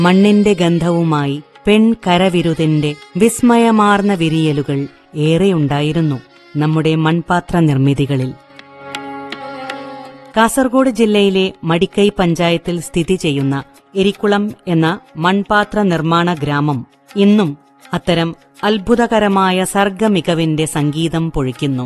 മണ്ണിന്റെ ഗന്ധവുമായി പെൺകരവിരുതിന്റെ വിസ്മയമാർന്ന വിരിയലുകൾ ഏറെയുണ്ടായിരുന്നു നമ്മുടെ മൺപാത്ര നിർമ്മിതികളിൽ കാസർഗോഡ് ജില്ലയിലെ മടിക്കൈ പഞ്ചായത്തിൽ സ്ഥിതി ചെയ്യുന്ന എരിക്കുളം എന്ന മൺപാത്ര നിർമ്മാണ ഗ്രാമം ഇന്നും അത്തരം അത്ഭുതകരമായ സർഗമികവിന്റെ സംഗീതം പൊഴിക്കുന്നു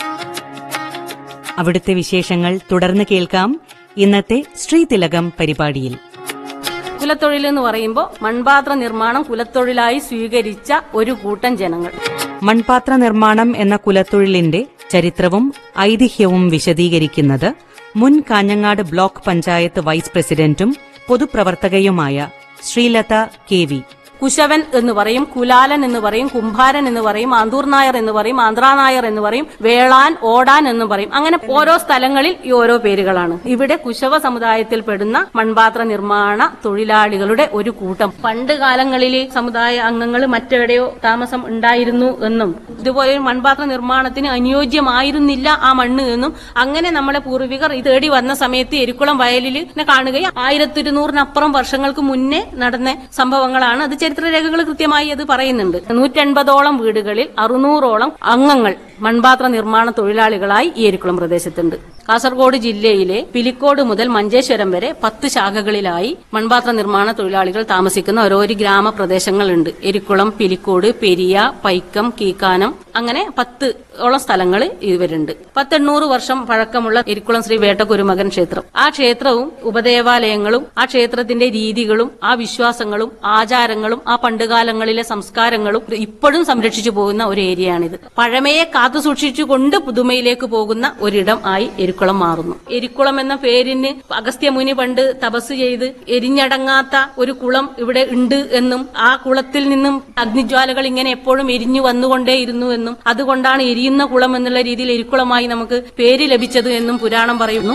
അവിടുത്തെ വിശേഷങ്ങൾ തുടർന്ന് കേൾക്കാം ഇന്നത്തെ ശ്രീതിലകം പരിപാടിയിൽ കുലത്തൊഴിൽ എന്ന് പറയുമ്പോൾ മൺപാത്ര നിർമ്മാണം കുലത്തൊഴിലായി സ്വീകരിച്ച ഒരു കൂട്ടം ജനങ്ങൾ മൺപാത്ര നിർമ്മാണം എന്ന കുലത്തൊഴിലിന്റെ ചരിത്രവും ഐതിഹ്യവും വിശദീകരിക്കുന്നത് മുൻ കാഞ്ഞങ്ങാട് ബ്ലോക്ക് പഞ്ചായത്ത് വൈസ് പ്രസിഡന്റും പൊതുപ്രവർത്തകയുമായ ശ്രീലത കെ വി കുശവൻ എന്ന് പറയും കുലാലൻ എന്ന് പറയും കുംഭാരൻ എന്ന് പറയും ആന്തൂർ നായർ എന്ന് പറയും ആന്ധ്രാ നായർ എന്ന് പറയും വേളാൻ ഓടാൻ എന്ന് പറയും അങ്ങനെ ഓരോ സ്ഥലങ്ങളിൽ ഈ ഓരോ പേരുകളാണ് ഇവിടെ കുശവ സമുദായത്തിൽ പെടുന്ന മൺപാത്ര നിർമ്മാണ തൊഴിലാളികളുടെ ഒരു കൂട്ടം പണ്ട് കാലങ്ങളിൽ സമുദായ അംഗങ്ങൾ മറ്റെവിടെയോ താമസം ഉണ്ടായിരുന്നു എന്നും ഇതുപോലെ ഒരു മൺപാത്ര നിർമ്മാണത്തിന് അനുയോജ്യമായിരുന്നില്ല ആ മണ്ണ് എന്നും അങ്ങനെ നമ്മളെ പൂർവികർ ഇത് തേടി വന്ന സമയത്ത് എരിക്കുളം വയലിൽ ഇങ്ങനെ കാണുകയും ആയിരത്തി ഇരുന്നൂറിനപ്പുറം വർഷങ്ങൾക്ക് മുന്നേ നടന്ന സംഭവങ്ങളാണ് അത് ചരിത്രരേഖകൾ കൃത്യമായി അത് പറയുന്നുണ്ട് നൂറ്റൻപതോളം വീടുകളിൽ അറുന്നൂറോളം അംഗങ്ങൾ മൺപാത്ര നിർമ്മാണ തൊഴിലാളികളായി ഈ എരിക്കുളം പ്രദേശത്തുണ്ട് കാസർഗോഡ് ജില്ലയിലെ പിലിക്കോട് മുതൽ മഞ്ചേശ്വരം വരെ പത്ത് ശാഖകളിലായി മൺപാത്ര നിർമ്മാണ തൊഴിലാളികൾ താമസിക്കുന്ന ഓരോരു ഗ്രാമപ്രദേശങ്ങളുണ്ട് എരിക്കുളം പിലിക്കോട് പെരിയ പൈക്കം കീക്കാനം അങ്ങനെ പത്ത് ഓളം സ്ഥലങ്ങൾ ഇവരുണ്ട് പത്തെണ്ണൂറ് വർഷം പഴക്കമുള്ള എരിക്കുളം ശ്രീ വേട്ടക്കുരുമകൻ ക്ഷേത്രം ആ ക്ഷേത്രവും ഉപദേവാലയങ്ങളും ആ ക്ഷേത്രത്തിന്റെ രീതികളും ആ വിശ്വാസങ്ങളും ആചാരങ്ങളും ആ പണ്ടുകാലങ്ങളിലെ സംസ്കാരങ്ങളും ഇപ്പോഴും സംരക്ഷിച്ചു പോകുന്ന ഒരു ഏരിയയാണിത് പഴമയെ കാത്തു സൂക്ഷിച്ചുകൊണ്ട് പുതുമയിലേക്ക് പോകുന്ന ഒരിടം ആയി എരിക്കുളം മാറുന്നു എരിക്കുളം എന്ന പേരിന് അഗസ്ത്യമുനി പണ്ട് തപസ് ചെയ്ത് എരിഞ്ഞടങ്ങാത്ത ഒരു കുളം ഇവിടെ ഉണ്ട് എന്നും ആ കുളത്തിൽ നിന്നും അഗ്നിജ്വാലകൾ ഇങ്ങനെ എപ്പോഴും എരിഞ്ഞു വന്നുകൊണ്ടേയിരുന്നു എന്നും അതുകൊണ്ടാണ് എരിയുന്ന കുളം എന്നുള്ള രീതിയിൽ എരിക്കുളമായി നമുക്ക് പേര് ലഭിച്ചത് എന്നും പുരാണം പറയുന്നു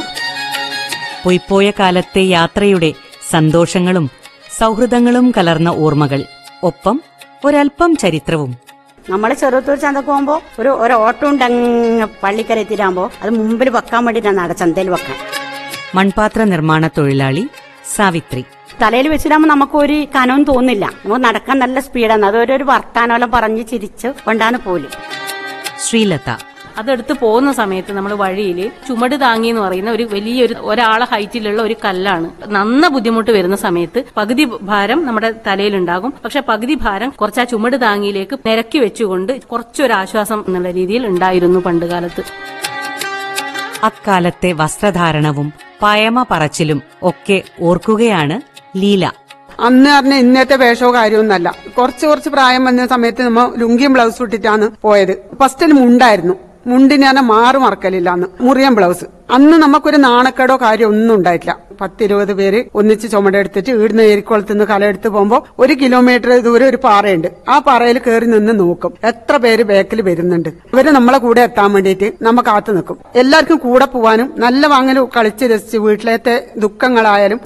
പൊയ്പോയ കാലത്തെ യാത്രയുടെ സന്തോഷങ്ങളും സൗഹൃദങ്ങളും കലർന്ന ഓർമ്മകൾ ഒപ്പം ഒരൽപ്പം ചരിത്രവും നമ്മൾ ചെറുത്തൂർ ചന്തക്ക് പോകുമ്പോ ഒരു ഒരു ഓട്ടോ ഉണ്ടങ്ങ് പള്ളിക്കര എത്തിരാകുമ്പോ അത് മുമ്പിൽ വെക്കാൻ വേണ്ടിയിട്ടാണ് അവിടെ ചന്തയിൽ വെക്കാൻ മൺപാത്ര നിർമ്മാണ തൊഴിലാളി സാവിത്രി തലയിൽ വെച്ചിട്ടാകുമ്പോ നമുക്ക് ഒരു കനവും തോന്നില്ല നമുക്ക് നടക്കാൻ നല്ല സ്പീഡാണ് അതൊരു ഒരു വർത്താനോലം പറഞ്ഞ് ചിരിച്ച് കൊണ്ടാണ് പോലും ശ്രീലത അതെടുത്ത് പോകുന്ന സമയത്ത് നമ്മൾ വഴിയിൽ ചുമട് താങ്ങി എന്ന് പറയുന്ന ഒരു വലിയൊരു ഒരാളെ ഹൈറ്റിലുള്ള ഒരു കല്ലാണ് നന്ന ബുദ്ധിമുട്ട് വരുന്ന സമയത്ത് പകുതി ഭാരം നമ്മുടെ തലയിലുണ്ടാകും പക്ഷെ പകുതി ഭാരം കുറച്ച് ആ ചുമട് താങ്ങിയിലേക്ക് നിരക്കി വെച്ചുകൊണ്ട് കുറച്ചൊരു ആശ്വാസം എന്നുള്ള രീതിയിൽ ഉണ്ടായിരുന്നു പണ്ടുകാലത്ത് അക്കാലത്തെ വസ്ത്രധാരണവും പയമ പറച്ചിലും ഒക്കെ ഓർക്കുകയാണ് ലീല അന്ന് പറഞ്ഞ ഇന്നത്തെ വേഷമോ കാര്യമൊന്നല്ല കുറച്ച് കുറച്ച് പ്രായം വന്ന സമയത്ത് നമ്മ ലുങ്കിയും ബ്ലൗസ് ഇട്ടിട്ടാണ് പോയത് ഫസ്റ്റിന് മുണ്ടായിരുന്നു മുണ്ടിന് ഞാൻ മാറ് മറക്കലില്ല അന്ന് മുറിയൻ ബ്ലൗസ് അന്ന് നമുക്കൊരു നാണക്കേടോ കാര്യം ഒന്നും ഉണ്ടായിട്ടില്ല പത്തിരുപത് പേര് ഒന്നിച്ച് ചുമടെടുത്തിട്ട് ഇവിടുന്ന് ഏരിക്കുളത്ത് നിന്ന് കലയെടുത്ത് പോകുമ്പോൾ ഒരു കിലോമീറ്റർ ദൂരെ ഒരു പാറയുണ്ട് ആ പാറയിൽ കയറി നിന്ന് നോക്കും എത്ര പേര് ബാക്കിൽ വരുന്നുണ്ട് ഇവര് നമ്മളെ കൂടെ എത്താൻ വേണ്ടിയിട്ട് നമ്മ കാത്തു നിൽക്കും എല്ലാവർക്കും കൂടെ പോവാനും നല്ല വാങ്ങലും കളിച്ച് രസിച്ച് വീട്ടിലത്തെ ദുഃഖങ്ങളായാലും